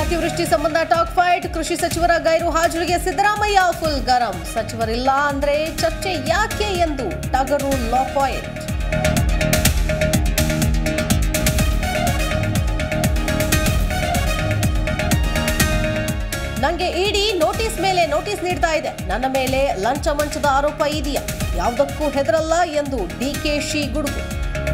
ಅತಿವೃಷ್ಟಿ ಸಂಬಂಧ talk fight ಕೃಷಿ ಸಚಿವರ ಗೈರು ಹಾಜರಿಗೆ ಸಿದ್ದರಾಮಯ್ಯ ಫುಲ್ ಗರಂ ಸಚಿವರಿಲ್ಲ ಅಂದ್ರೆ ಚರ್ಚೆ ಯಾಕೆ ಎಂದು ಟಗರು ಲಾ ಪಾಯಿಂಟ್ ನಂಗೆ ಇಡಿ ನೋಟಿಸ್ ಮೇಲೆ ನೋಟಿಸ್ ನೀಡ್ತಾ ಇದೆ ನನ್ನ ಮೇಲೆ ಲಂಚ ಮಂಚದ ಆರೋಪ ಇದೆಯಾ ಯಾವುದಕ್ಕೂ ಹೆದರಲ್ಲ ಎಂದು ಡಿಕೆಶಿ ಗುಡುಗು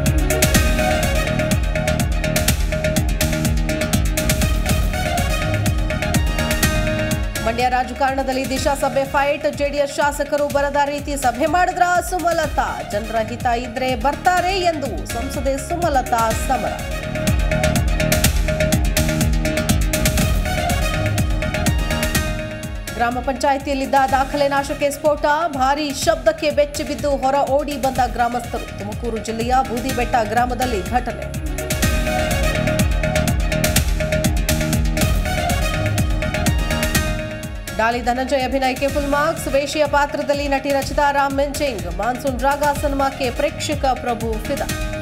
ಮಂಡ್ಯ ರಾಜಕಾರಣದಲ್ಲಿ ದಿಶಾ ಸಭೆ ಫೈಟ್ ಜೆಡಿಎಸ್ ಶಾಸಕರು ಬರದ ರೀತಿ ಸಭೆ ಮಾಡಿದ್ರ ಸುಮಲತಾ ಜನರ ಹಿತ ಇದ್ರೆ ಬರ್ತಾರೆ ಎಂದು ಸಂಸದೆ ಸುಮಲತಾ ಸಮರ ಗ್ರಾಮ ಪಂಚಾಯಿತಿಯಲ್ಲಿದ್ದ ದಾಖಲೆ ನಾಶಕ್ಕೆ ಸ್ಫೋಟ ಭಾರೀ ಶಬ್ದಕ್ಕೆ ಬೆಚ್ಚಿ ಬಿದ್ದು ಹೊರ ಓಡಿ ಬಂದ ಗ್ರಾಮಸ್ಥರು ತುಮಕೂರು ಜಿಲ್ಲೆಯ ಬೂದಿಬೆಟ್ಟ ಗ್ರಾಮದಲ್ಲಿ ಘಟನೆ ಡಾಲಿ ಧನಂಜಯ್ ಅಭಿನಯಕ್ಕೆ ಫುಲ್ ಮಾರ್ಕ್ಸ್ ವೇಷಿಯ ಪಾತ್ರದಲ್ಲಿ ನಟಿ ರಚಿತಾ ರಾಮ್ ಮೆಂಚಿಂಗ್ ಮಾನ್ಸೂನ್ ರಾಗ ಸಿನಿಮಾಕ್ಕೆ ಪ್ರೇಕ್ಷಕ ಪ್ರಭು ಫಿದಾ